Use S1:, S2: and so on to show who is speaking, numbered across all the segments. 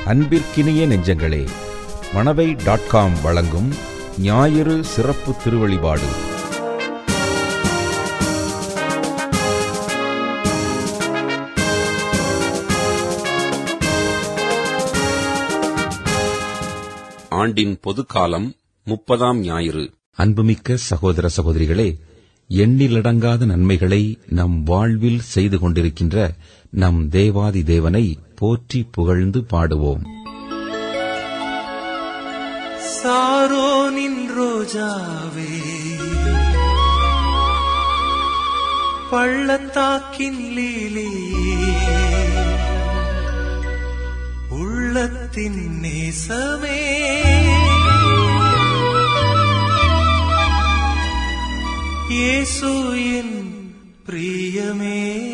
S1: அன்பிற்கினிய நெஞ்சங்களே Manavai dot com வழங்கும் ஞாயிறு சிறப்பு திருவழிபாடு
S2: ஆண்டின் பொதுக்காலம் முப்பதாம் ஞாயிறு
S1: அன்புமிக்க சகோதர சகோதரிகளே எண்ணிலடங்காத நன்மைகளை நம் வாழ்வில் செய்து கொண்டிருக்கின்ற நம் தேவாதி தேவனை போற்றி புகழ்ந்து பாடுவோம்
S3: சாரோனின் ரோஜாவே பள்ளத்தாக்கின் லீலியே உள்ளத்தின் நேசமே இயேசு என் பிரியமே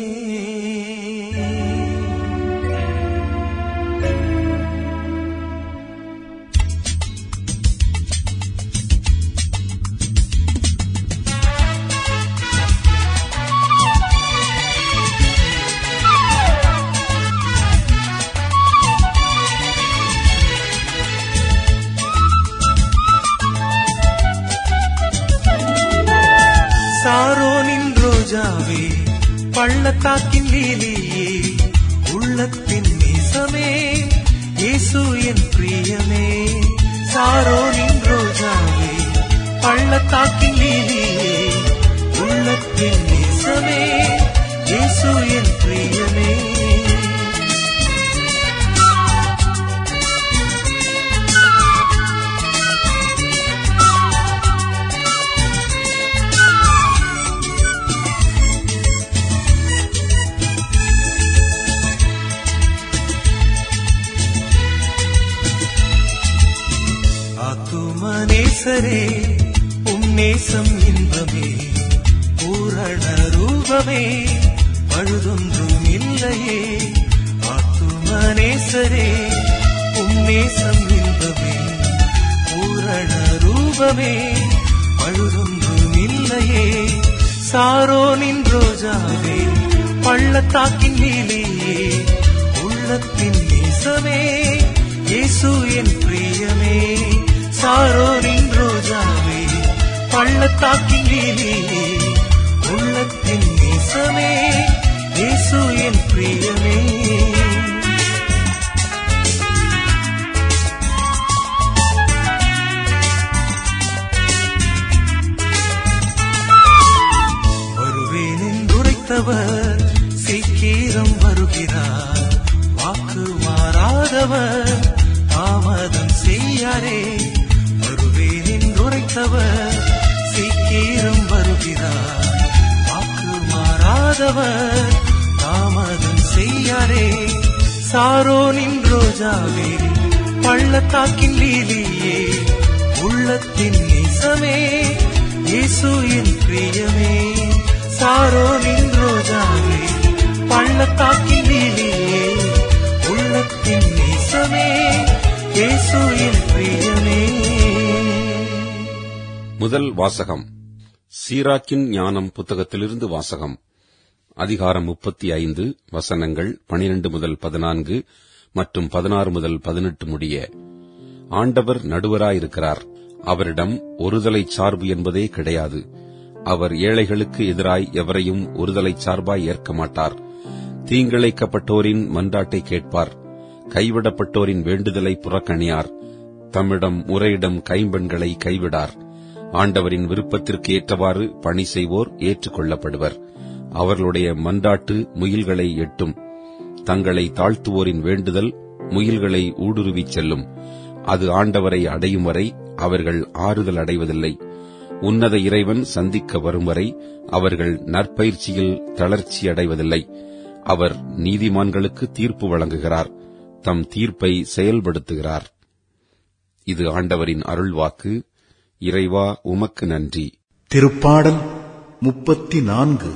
S3: சாரோனின் ரோஜாவே பள்ளத்தாக்கின் லீலியே உள்ளத்தின் நேசமே இயேசு என் பிரியமே சாரோனின் ரோஜாவே பள்ளத்தாக்கின் லீலியே உள்ளத்தின் நேசமே இயேசு என் பிரியமே ஆத்துமனேசரே உன்னேசம் இன்பமே பூரண ரூபமே பழுதொன்றும் இல்லையே ஆத்துமனேசரே உன்னேசம் இன்பமே பூரண ரூபமே பழுதொன்றும் இல்லையே சாரோனின் ரோஜாவே பள்ளத்தாக்கின் நீலியே உள்ளத்தின் நேசமே இயேசு என் பிரியமே சாரோனின் ரோஜாவே பள்ளத்தாக்கின் நீலியே உள்ளத்தின் நேசமே இயேசு என் பிரியமே வருவேன் என்றுரைத்தவர் சீக்கிரம் வருகிறார் வாக்கு மாறாதவர் தாமதம் செய்யாரே வருவேன் என்றுரைத்தவர் சீக்கிரம் வருகிறார் வாக்கு மாறாதவர் தாமதம் செய்யாரே சாரோனின் ரோஜாவே பள்ளத்தாக்கின் லீலியே உள்ளத்தின் நேசமே இயேசு என் பிரியமே சாரோனின் ரோஜாவே பள்ளத்தாக்கின் லீலியே உள்ளத்தின் நேசமே இயேசு என் பிரியமே
S2: முதல் வாசகம் சீராக்கின் ஞானம் புத்தகத்திலிருந்து வாசகம் அதிகாரம் முப்பத்தி ஐந்து வசனங்கள் பனிரெண்டு முதல் பதினான்கு மற்றும் பதினாறு முதல் பதினெட்டு முடிய ஆண்டவர் நடுவராயிருக்கிறார் அவரிடம் ஒருதலை சார்பு என்பதே கிடையாது அவர் ஏழைகளுக்கு எதிராய் எவரையும் ஒருதலை சார்பாய் ஏற்க மாட்டார் தீங்கிழைக்கப்பட்டோரின் மன்றாட்டை கேட்பார் கைவிடப்பட்டோரின் வேண்டுதலை புறக்கணியார் தம்மிடம் முறையிடம் கைம்பெண்களை கைவிடார் ஆண்டவரின் விருப்பத்திற்கு ஏற்றவாறு பணி செய்வோர் ஏற்றுக்கொள்ளப்படுவர் அவர்களுடைய மன்றாட்டு முயல்களை எட்டும் தங்களை தாழ்த்துவோரின் வேண்டுதல் முயல்களை ஊடுருவிச் செல்லும் அது ஆண்டவரை அடையும் வரை அவர்கள் ஆறுதல் அடைவதில்லை உன்னத இறைவன் சந்திக்க வரும் வரை அவர்கள் நற்பயிற்சியில் தளர்ச்சி அடைவதில்லை அவர் நீதிமான்களுக்கு தீர்ப்பு வழங்குகிறார் தம் தீர்ப்பை செயல்படுத்துகிறார் இது ஆண்டவரின் அருள்வாக்கு இறைவா உமக்கு நன்றி
S4: திருப்பாடல் முப்பத்தி நான்கு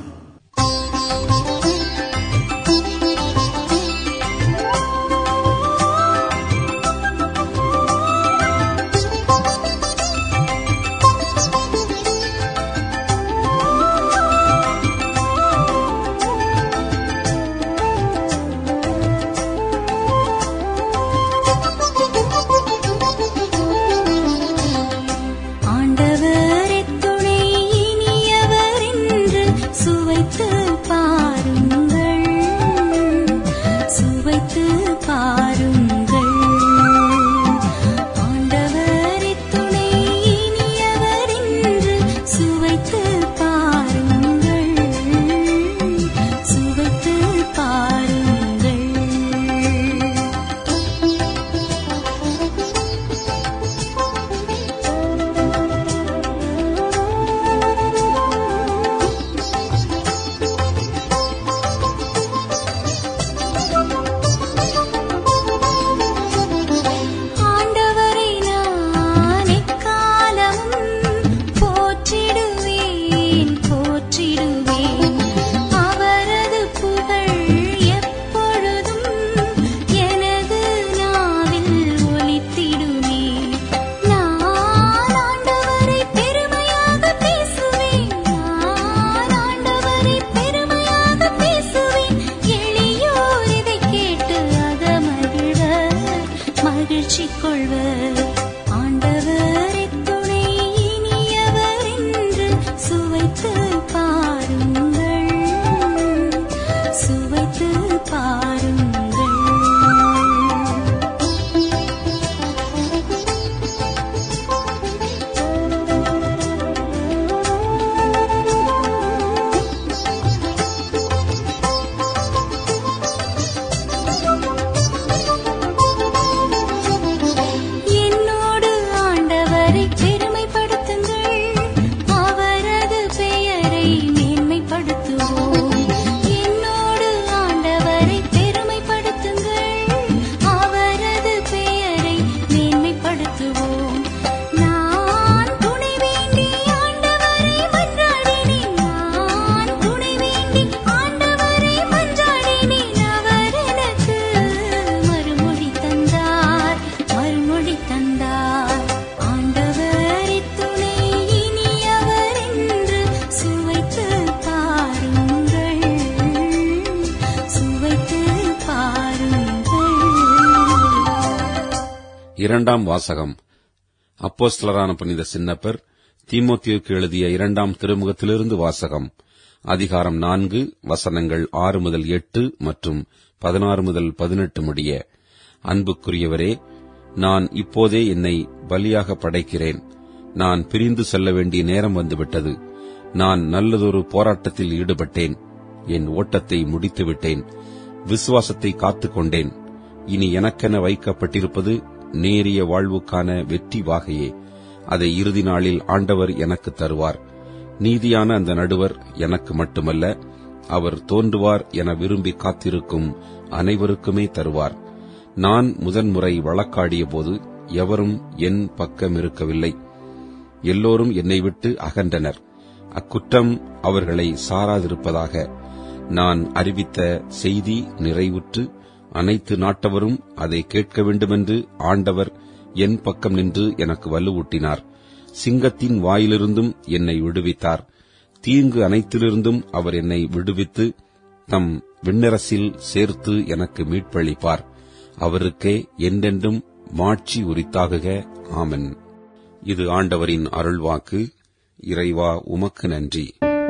S2: இரண்டாம் வாசகம் அப்போஸ்தலரான புனித சின்னப்பர் தீமோத்தேயுக்கு எழுதிய இரண்டாம் திருமுகத்திலிருந்து வாசகம் அதிகாரம் நான்கு வசனங்கள் ஆறு முதல் எட்டு மற்றும் பதினாறு முதல் பதினெட்டு முடிய அன்புக்குரியவரே நான் இப்போதே என்னை பலியாக படைக்கிறேன் நான் பிரிந்து செல்ல வேண்டிய நேரம் வந்துவிட்டது நான் நல்லதொரு போராட்டத்தில் ஈடுபட்டேன் என் ஓட்டத்தை முடித்துவிட்டேன் விசுவாசத்தை காத்துக் கொண்டேன் இனி எனக்கென வைக்கப்பட்டிருப்பது நேரிய வாழ்வுக்கான வெற்றி வாகையே அதை இறுதி நாளில் ஆண்டவர் எனக்கு தருவார் நீதியான அந்த நடுவர் எனக்கு மட்டுமல்ல அவர் தோன்றுவார் என விரும்பி காத்திருக்கும் அனைவருக்குமே தருவார் நான் முதன்முறை வழக்காடிய போது எவரும் என் பக்கம் இருக்கவில்லை எல்லோரும் என்னை விட்டு அகன்றனர் அக்குற்றம் அவர்களை சாராதிருப்பதாக நான் அறிவித்த செய்தி நிறைவுற்று அனைத்து நாட்டவரும் அதை கேட்க வேண்டுமென்று ஆண்டவர் என் பக்கம் நின்று எனக்கு வலுவூட்டினார் சிங்கத்தின் வாயிலிருந்தும் என்னை விடுவித்தார் தீங்கு அனைத்திலிருந்தும் அவர் என்னை விடுவித்து தம் விண்ணரசில் சேர்த்து எனக்கு மீட்பளிப்பார் அவருக்கே என்றென்றும் மாட்சி உரித்தாகுக ஆமென் இது ஆண்டவரின் அருள்வாக்கு இறைவா உமக்கு நன்றி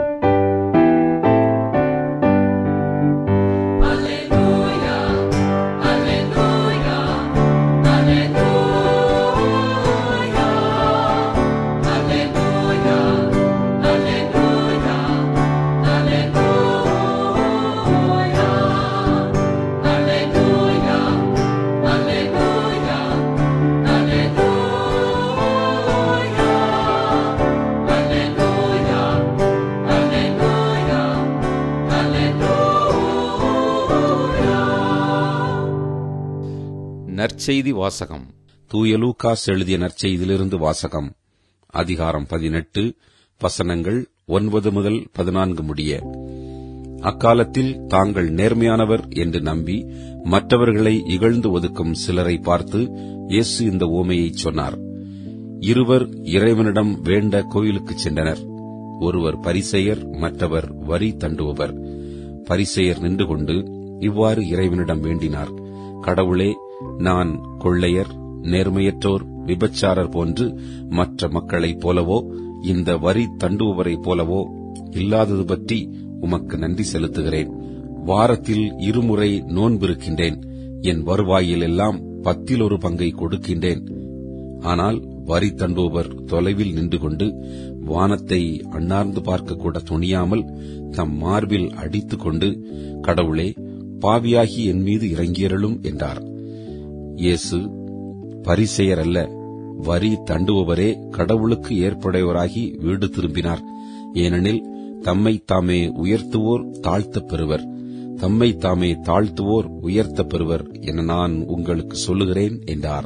S2: நற்செய்தி வாசகம் தூய லூகாஸ் எழுதிய நற்செய்தியிலிருந்து வாசகம் அதிகாரம் பதினெட்டு வசனங்கள் ஒன்பது முதல் பதினான்கு முடிய அக்காலத்தில் தாங்கள் நேர்மையானவர் என்று நம்பி மற்றவர்களை இகழ்ந்து ஒதுக்கும் சிலரை பார்த்து இயேசு இந்த ஓமையைச் சொன்னார் இருவர் இறைவனிடம் வேண்ட கோயிலுக்குச் சென்றனர் ஒருவர் பரிசெயர் மற்றவர் வரி தண்டுபவர் பரிசெயர் நின்று கொண்டு இவ்வாறு இறைவனிடம் வேண்டினார் கடவுளே நான் கொள்ளையர் நேர்மையற்றோர் விபச்சாரர் போன்று மற்ற மக்களைப் போலவோ இந்த வரி தண்டுபவரைப் போலவோ இல்லாதது பற்றி உமக்கு நன்றி செலுத்துகிறேன் வாரத்தில் இருமுறை நோன்பிருக்கின்றேன் என் வருவாயில் எல்லாம் பத்தில் ஒரு பங்கை கொடுக்கின்றேன் ஆனால் வரி தண்டுபவர் தொலைவில் நின்று கொண்டு வானத்தை அண்ணார்ந்து பார்க்க கூட துணியாமல் தம் மார்பில் அடித்துக் கொண்டு கடவுளே பாவியாகி என் மீது இறங்கியருளும் என்றார் இயேசு பரிசெயர் அல்ல வரி தண்டுபவரே கடவுளுக்கு ஏற்புடையவராகி வீடு திரும்பினார் ஏனெனில் தம்மை தாமே உயர்த்துவோர் தாழ்த்தப் பெறுவர் தம்மை தாமே தாழ்த்துவோர் உயர்த்தப் பெறுவர் என நான் உங்களுக்கு சொல்லுகிறேன் என்றார்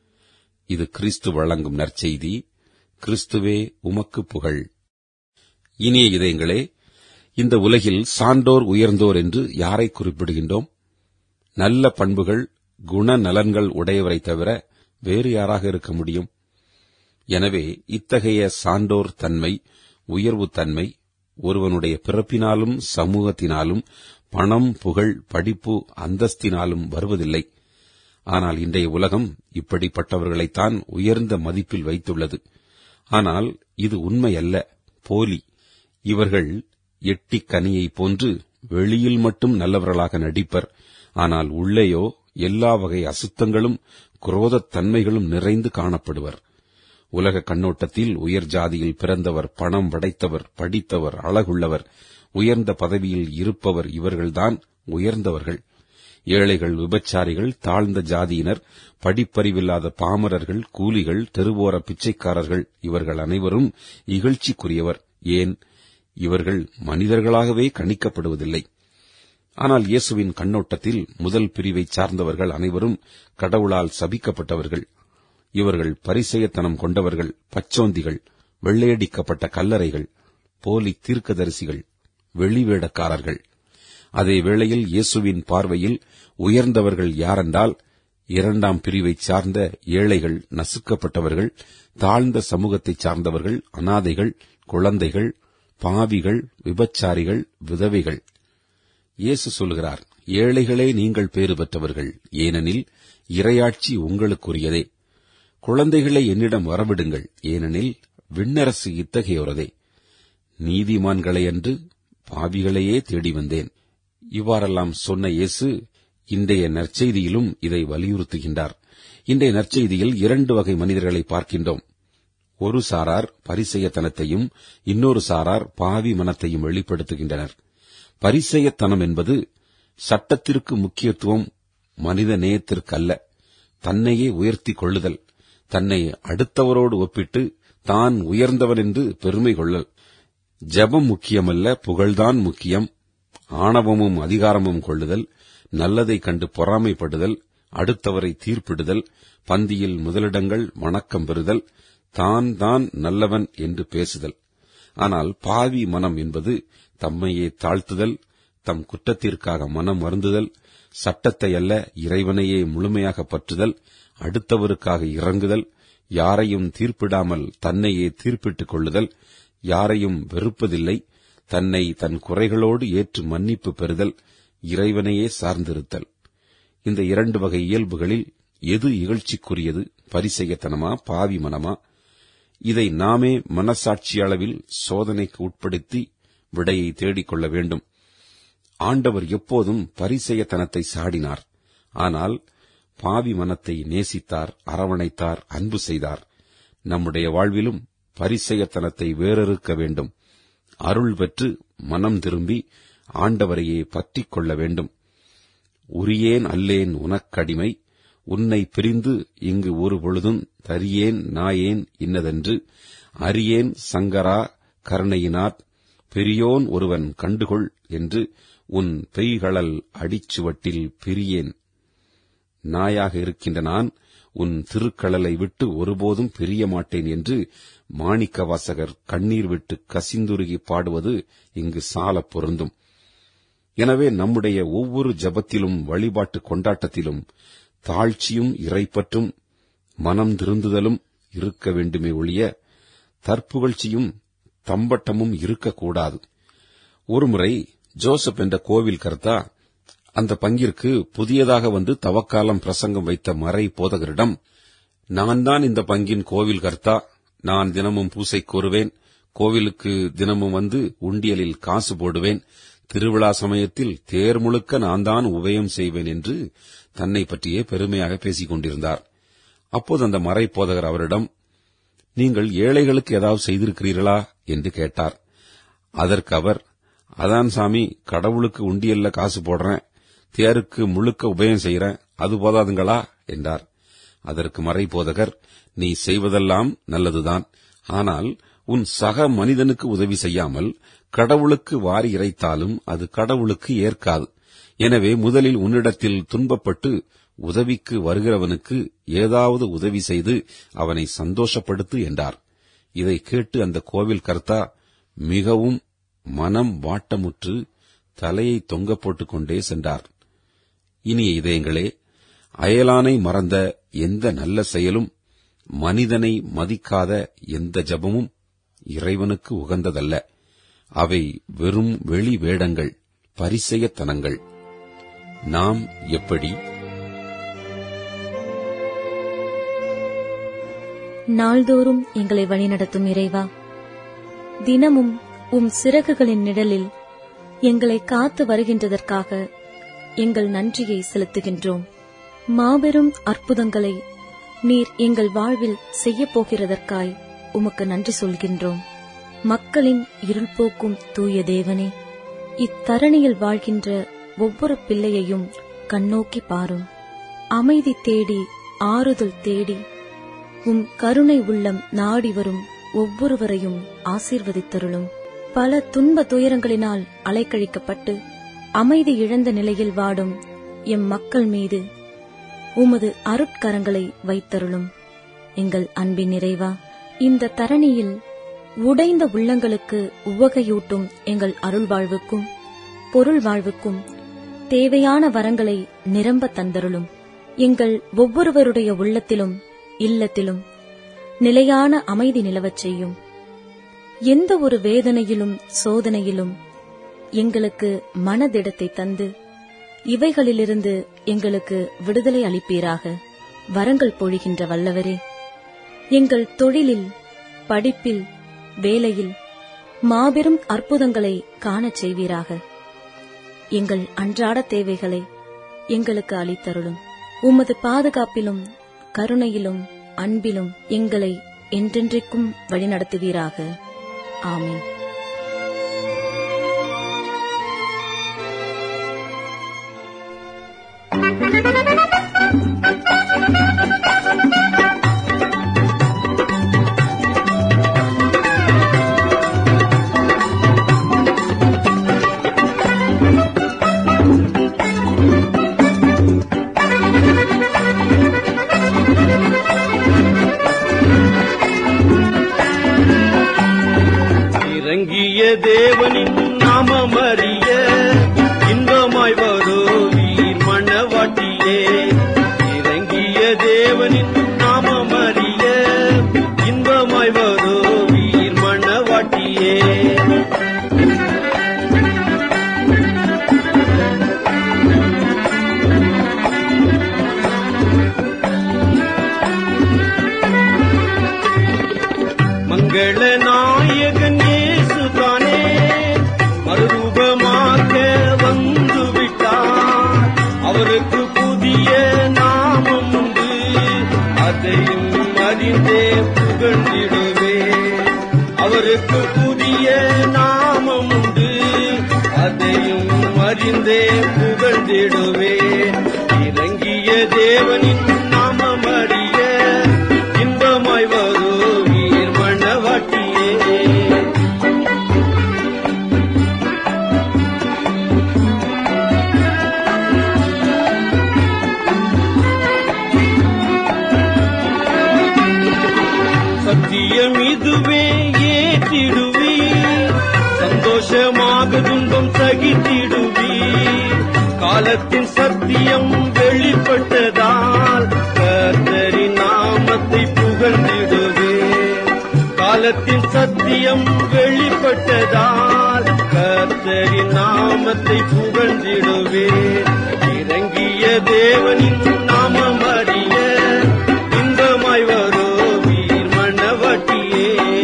S2: இது கிறிஸ்து வழங்கும் நற்செய்தி கிறிஸ்துவே உமக்கு புகழ் இனிய இதயங்களே இந்த உலகில் சான்றோர் உயர்ந்தோர் என்று யாரை குறிப்பிடுகின்றோம் நல்ல பண்புகள் குணநலன்கள் உடையவரை தவிர வேறு யாராக இருக்க முடியும் எனவே இத்தகைய சான்றோர் தன்மை உயர்வு தன்மை ஒருவனுடைய பிறப்பினாலும் சமூகத்தினாலும் பணம் புகழ் படிப்பு அந்தஸ்தினாலும் வருவதில்லை ஆனால் இன்றைய உலகம் இப்படிப்பட்டவர்களைத்தான் உயர்ந்த மதிப்பில் வைத்துள்ளது ஆனால் இது உண்மையல்ல போலி இவர்கள் எட்டிக் கனியைப் போன்று வெளியில் மட்டும் நல்லவர்களாக நடிப்பர் ஆனால் உள்ளேயோ எல்லா வகை அசுத்தங்களும் குரோதத் தன்மைகளும் நிறைந்து காணப்படுவர் உலக கண்ணோட்டத்தில் உயர் ஜாதியில் பிறந்தவர் பணம் படைத்தவர் படித்தவர் அழகுள்ளவர் உயர்ந்த பதவியில் இருப்பவர் இவர்கள்தான் உயர்ந்தவர்கள் ஏழைகள் விபச்சாரிகள் தாழ்ந்த ஜாதியினர் படிப்பறிவில்லாத பாமரர்கள் கூலிகள் தெருவோர பிச்சைக்காரர்கள் இவர்கள் அனைவரும் இகழ்ச்சிக்குரியவர் ஏன் இவர்கள் மனிதர்களாகவே கணிக்கப்படுவதில்லை ஆனால் இயேசுவின் கண்ணோட்டத்தில் முதல் பிரிவைச் சார்ந்தவர்கள் அனைவரும் கடவுளால் சபிக்கப்பட்டவர்கள் இவர்கள் பரிசெயத்தனம் கொண்டவர்கள் பச்சோந்திகள் வெள்ளையடிக்கப்பட்ட கல்லறைகள் போலி தீர்க்கதரிசிகள் வெளிவேடக்காரர்கள் அதே வேளையில் இயேசுவின் பார்வையில் உயர்ந்தவர்கள் யாரென்றால் இரண்டாம் பிரிவைச் சார்ந்த ஏழைகள் நசுக்கப்பட்டவர்கள் தாழ்ந்த சமூகத்தைச் சார்ந்தவர்கள் அனாதைகள் குழந்தைகள் பாவிகள் விபச்சாரிகள் விதவைகள் இயேசு சொல்கிறார் ஏழைகளே நீங்கள் பேறு பெற்றவர்கள் ஏனெனில் இரையாட்சி உங்களுக்குரியதே குழந்தைகளை என்னிடம் வரவிடுங்கள் ஏனெனில் விண்ணரசு இத்தகையோரதே நீதிமான்களை அன்று பாவிகளையே தேடி வந்தேன் இவ்வாறெல்லாம் சொன்ன இயேசு இன்றைய நற்செய்தியிலும் இதை வலியுறுத்துகின்றார் இன்றைய நற்செய்தியில் இரண்டு வகை மனிதர்களை பார்க்கின்றோம் ஒரு சாரார் பரிசெயத்தனத்தையும் இன்னொரு சாரார் பாவி மனத்தையும் வெளிப்படுத்துகின்றனர் பரிசெயத்தனம் என்பது சட்டத்திற்கு முக்கியத்துவம் மனித நேயத்திற்கல்ல தன்னையே உயர்த்திக் கொள்ளுதல் தன்னை அடுத்தவரோடு ஒப்பிட்டு தான் உயர்ந்தவன் என்று பெருமை கொள்ளல் ஜெபம் முக்கியமல்ல புகழ்தான் முக்கியம் ஆணவமும் அதிகாரமும் கொள்ளுதல் நல்லதை கண்டு பொறாமைப்படுதல் அடுத்தவரை தீர்ப்பிடுதல் பந்தியில் முதலிடங்கள் வணக்கம் பெறுதல் தான் தான் நல்லவன் என்று பேசுதல் ஆனால் பாவி மனம் என்பது தம்மையே தாழ்த்துதல் தம் குற்றத்திற்காக மனம் வருந்துதல் சட்டத்தை அல்ல இறைவனையே முழுமையாக பற்றுதல் அடுத்தவருக்காக இறங்குதல் யாரையும் தீர்ப்பிடாமல் தன்னையே தீர்ப்பிட்டுக் கொள்ளுதல் யாரையும் வெறுப்பதில்லை தன்னை தன் குறைகளோடு ஏற்று மன்னிப்பு பெறுதல் இறைவனையே சார்ந்திருத்தல் இந்த இரண்டு வகை இயல்புகளில் எது இகழ்ச்சிக்குரியது பரிசெயத்தனமா பாவி மனமா இதை நாமே மனசாட்சி அளவில் சோதனைக்கு உட்படுத்தி விடையை தேடிக்கொள்ள வேண்டும் ஆண்டவர் எப்போதும் பரிசெயத்தனத்தை சாடினார் ஆனால் பாவி மனத்தை நேசித்தார் அரவணைத்தார் அன்பு செய்தார் நம்முடைய வாழ்விலும் பரிசெயத்தனத்தை வேறறுக்க வேண்டும் அருள் பெற்று மனம் திரும்பி ஆண்டவரையே பற்றிக் கொள்ள வேண்டும் உரியேன் அல்லேன் உனக்கடிமை உன்னை பிரிந்து இங்கு ஒரு பொழுதும் தரியேன் நாயேன் இன்னதென்று அரியேன் சங்கரா கருணையினார் பெரியோன் ஒருவன் கண்டுகொள் என்று உன் பெய்களல் அடிச்சுவட்டில் பிரியேன் நாயாக இருக்கின்ற நான் உன் திருக்கடலை விட்டு ஒருபோதும் பிரிய மாட்டேன் என்று மாணிக்க வாசகர் கண்ணீர் விட்டு கசிந்துருகி பாடுவது இங்கு சாலப் பொருந்தும் எனவே நம்முடைய ஒவ்வொரு ஜபத்திலும் வழிபாட்டு கொண்டாட்டத்திலும் தாழ்ச்சியும் இறைப்பற்றும் மனம் திருந்துதலும் இருக்க வேண்டுமே ஒழிய தற்புகழ்ச்சியும் தம்பட்டமும் இருக்கக்கூடாது ஒருமுறை ஜோசப் என்ற கோவில் கர்த்தா அந்த பங்கிற்கு புதியதாக வந்து தவக்காலம் பிரசங்கம் வைத்த மறை போதகரிடம் நான் தான் இந்த பங்கின் கோவில் கர்த்தா நான் தினமும் பூசை கோருவேன் கோவிலுக்கு தினமும் வந்து உண்டியலில் காசு போடுவேன் திருவிழா சமயத்தில் தேர் முழுக்க நான் தான் உபயம் செய்வேன் என்று தன்னை பற்றியே பெருமையாக பேசிக் கொண்டிருந்தார் அப்போது அந்த மறை போதகர் அவரிடம் நீங்கள் ஏழைகளுக்கு ஏதாவது செய்திருக்கிறீர்களா என்று கேட்டார் அதற்கு அவர் அதான் சாமி கடவுளுக்கு உண்டியல்ல காசு போடுறேன் தேருக்கு முழுக்க உபயம் செய்யறேன் அது போதாதுங்களா என்றார் அதற்கு மறை போதகர் நீ செய்வதெல்லாம் நல்லதுதான் ஆனால் உன் சக மனிதனுக்கு உதவி செய்யாமல் கடவுளுக்கு வாரி இறைத்தாலும் அது கடவுளுக்கு ஏற்காது எனவே முதலில் உன்னிடத்தில் துன்பப்பட்டு உதவிக்கு வருகிறவனுக்கு ஏதாவது உதவி செய்து அவனை சந்தோஷப்படுத்து என்றார் இதை கேட்டு அந்த கோவில் கர்த்தா மிகவும் மனம் வாட்டமுற்று தலையை தொங்க போட்டுக் கொண்டே சென்றார் இனிய இதயங்களே அயலானை மறந்த எந்த நல்ல செயலும் மனிதனை மதிக்காத எந்த ஜபமும் இறைவனுக்கு உகந்ததல்ல அவை வெறும் வெளி வேடங்கள் பரிசெயத்தனங்கள் நாம் எப்படி
S5: நாள்தோறும் எங்களை வழிநடத்தும் இறைவா தினமும் உம் சிறகுகளின் நிழலில் எங்களை காத்து வருகின்றதற்காக எங்கள் நன்றியை செலுத்துகின்றோம் மாபெரும் அற்புதங்களை நீர் எங்கள் வாழ்வில் செய்யப் போகிறதற்காய் உமக்கு நன்றி சொல்கின்றோம் மக்களின் இருள் போக்கும் தூய தேவனே இத்தரணியில் வாழ்கின்ற ஒவ்வொரு பிள்ளையையும் கண்ணோக்கி பாரும் அமைதி தேடி ஆறுதல் தேடி உம் கருணை உள்ளம் நாடி வரும் ஒவ்வொருவரையும் ஆசீர்வதித்தருளும் பல துன்ப துயரங்களினால் அலைக்கழிக்கப்பட்டு அமைதி இழந்த நிலையில் வாடும் எம் மக்கள் மீது உமது அருட்கரங்களை வைத்தருளும் எங்கள் அன்பின் நிறைவா இந்த தரணியில் உடைந்த உள்ளங்களுக்கு உவகையூட்டும் எங்கள் அருள் வாழ்வுக்கும் பொருள் வாழ்வுக்கும் தேவையான வரங்களை நிரம்ப தந்தருளும் எங்கள் ஒவ்வொருவருடைய உள்ளத்திலும் இல்லத்திலும் நிலையான அமைதி நிலவச் செய்யும் எந்த ஒரு வேதனையிலும் சோதனையிலும் எங்களுக்கு மனதிடத்தை தந்து இவைகளிலிருந்து எங்களுக்கு விடுதலை அளிப்பீராக வரங்கள் பொழிகின்ற வல்லவரே எங்கள் தொழிலில் படிப்பில் வேலையில் மாபெரும் அற்புதங்களை காணச் செய்வீராக எங்கள் அன்றாட தேவைகளை எங்களுக்கு அளித்தருளும் உமது பாதுகாப்பிலும் கருணையிலும் அன்பிலும் எங்களை என்றென்றைக்கும் வழிநடத்துவீராக ஆமென்
S6: இறங்கிய தேவனின் நாமம் அறிய இன்பமாய் வருவீர் மணவாட்டியே இறங்கிய தேவனின் நாமம் அறிய இன்பமாய் வருவீர் மணவாட்டியே மங்கள நாயகன் இயேசுதானே மறுரூபமாக வந்து விட்டார் அவருக்கு புதிய நாமம் உண்டு அதையும் அறிந்தே புகழ்ந்திடுவே அவருக்கு புதிய நாமம் உண்டு அதையும் அறிந்தே புகழ்ந்திடுவே இறங்கிய தேவனின் நாமம் அறிய இன்பமாய் வருவீர் மணவாட்டியே சத்தியம் இதுவே ஏற்றிடுவி சந்தோஷமாக துன்பம் சகித்திடுவி காலத்தின் சத்தியம் வெளிப்பட்டதால் கர்த்தரின் நாமத்தை புகழ்ந்திடுவே காலத்தின் சத்தியம் வெளிப்பட்டதால் கர்த்தரின் நாமத்தை புகழ்ந்திடுவே இறங்கிய தேவனின் நாமம் அறிய இன்பமாய் வருவீர் மணவட்டியே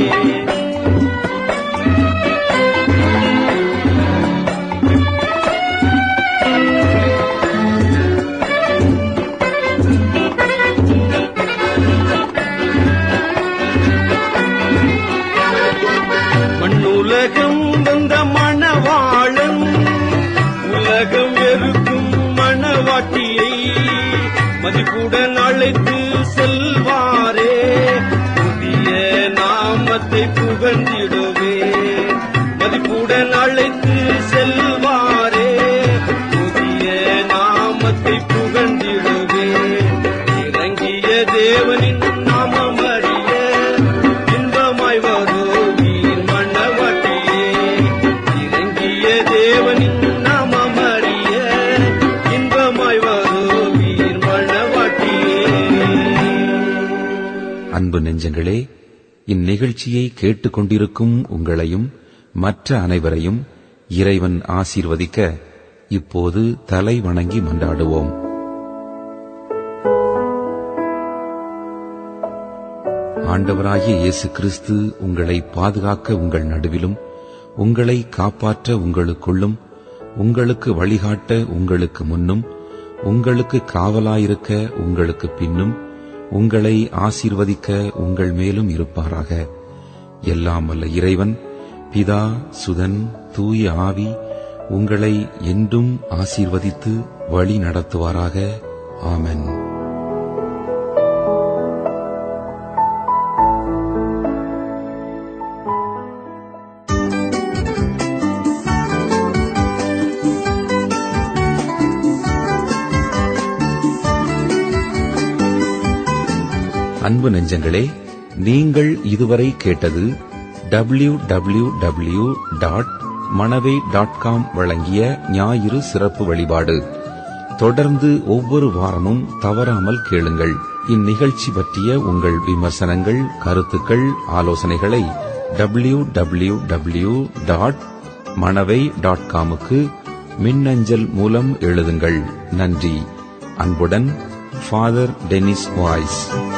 S6: மண்ணுலகம் வந்த மணவாளன் உலகம் வெறுக்கும் மணவாட்டியை மதிப்புடன் அழைத்து செல்வாரே புதிய நாமத்தை புகழ்ந்திடுவே மதிப்புடன் அழைத்து செல்வாரே புதிய நாமத்தை புகழ்ந்திடுவே இறங்கிய தேவனின் நாமம் அறிய இன்பமாய் வருவீர் மணவாட்டியே இறங்கிய தேவனின் நாமம் அறிய இன்பமாய் வருவீர் மணவாட்டியே
S1: அன்பு நெஞ்சங்களே இந்நிகழ்ச்சியை கேட்டுக்கொண்டிருக்கும் உங்களையும் மற்ற அனைவரையும் இறைவன் ஆசீர்வதிக்க இப்போது தலை வணங்கி மன்றாடுவோம் ஆண்டவராகிய இயேசு கிறிஸ்து உங்களை பாதுகாக்க உங்கள் நடுவிலும் உங்களை காப்பாற்ற உங்களுக்குள்ளும் உங்களுக்கு வழிகாட்ட உங்களுக்கு முன்னும் உங்களுக்கு காவலாயிருக்க உங்களுக்கு பின்னும் உங்களை ஆசீர்வதிக்க உங்கள் மேலும் இருப்பாராக எல்லாம் வல்ல இறைவன் பிதா சுதன் தூய ஆவி உங்களை என்றும் ஆசீர்வதித்து வழி நடத்துவாராக ஆமென் அன்பு நெஞ்சங்களே நீங்கள் இதுவரை கேட்டது W W W dot Manavai dot com வழங்கிய ஞாயிறு சிறப்பு வழிபாடு தொடர்ந்து ஒவ்வொரு வாரமும் தவறாமல் கேளுங்கள் இந்நிகழ்ச்சி பற்றிய உங்கள் விமர்சனங்கள் கருத்துக்கள் ஆலோசனைகளை W W W dot Manavai டாட் காமுக்கு மின்னஞ்சல் மூலம் எழுதுங்கள் நன்றி அன்புடன் ஃபாதர் டெனிஸ் வாய்ஸ்